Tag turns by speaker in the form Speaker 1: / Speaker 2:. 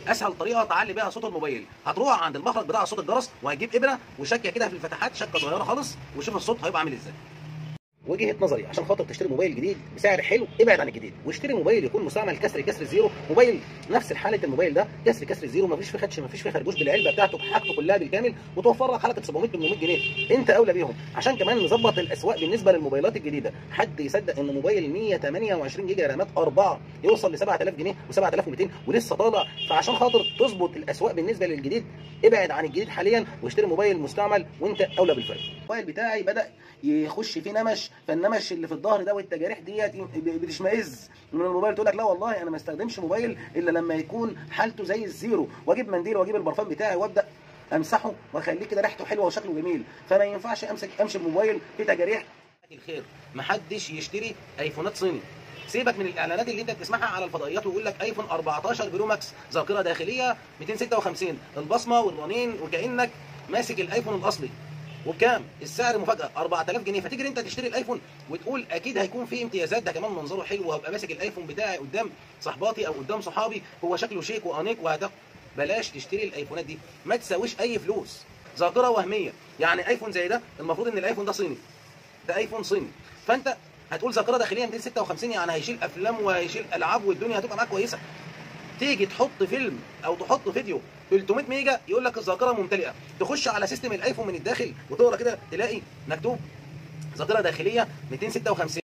Speaker 1: اسهل طريقه تعلي بيها صوت الموبايل هتروح عند المخرج بتاع صوت الجرس وهتجيب ابره وشكه كده في الفتحات شكه صغيره خالص وشوف الصوت هيبقى عامل ازاي وجهه نظري عشان خاطر تشتري موبايل جديد بسعر حلو ابعد عن الجديد واشتري موبايل يكون مستعمل كسر كسر زيرو موبايل نفس حاله الموبايل ده كسر كسر زيرو مفيش فيه خدش مفيش فيه خربوش بالعلبه بتاعته بحاجته كلها بالكامل وتوفر لك حلقه 700 800 جنيه انت اولى بيهم عشان كمان نظبط الاسواق بالنسبه للموبايلات الجديده حد يصدق ان موبايل 128 جيجا رامات اربعه يوصل ل 7000 جنيه و7200 ولسه طالع فعشان خاطر تظبط الاسواق بالنسبه للجديد ابعد عن الجديد حاليا واشتري موبايل مستعمل وانت اولى بالفرق الموبايل بتاعي بدا يخش فيه نمش فالنمش اللي في الظهر ده والتجاريح ديت بتشمئز من الموبايل تقول لك لا والله انا ما استخدمش موبايل الا لما يكون حالته زي الزيرو واجيب منديل واجيب البرفان بتاعي وابدا امسحه واخليه كده ريحته حلوه وشكله جميل فما ينفعش امسك امشي بموبايل فيه تجاريح الخير محدش يشتري ايفونات صيني سيبك من الاعلانات اللي انت بتسمعها على الفضائيات ويقول لك ايفون 14 برو ماكس ذاكره داخليه 256 البصمه والرنين وكانك ماسك الايفون الاصلي وبكام؟ السعر مفاجاه 4000 جنيه فتيجي انت تشتري الايفون وتقول اكيد هيكون فيه امتيازات ده كمان منظره حلو وهبقى ماسك الايفون بتاعي قدام صحباتي او قدام صحابي هو شكله شيك وانيق وهتاخد بلاش تشتري الايفونات دي ما تساويش اي فلوس ذاكره وهميه يعني ايفون زي ده المفروض ان الايفون ده صيني ده ايفون صيني فانت هتقول ذاكره داخليه 256 يعني هيشيل افلام وهيشيل العاب والدنيا هتبقى معاك كويسه تيجي تحط فيلم او تحط فيديو 300 ميجا يقول لك الذاكره ممتلئه تخش على سيستم الايفون من الداخل وتقرا كده تلاقي مكتوب ذاكره داخليه 256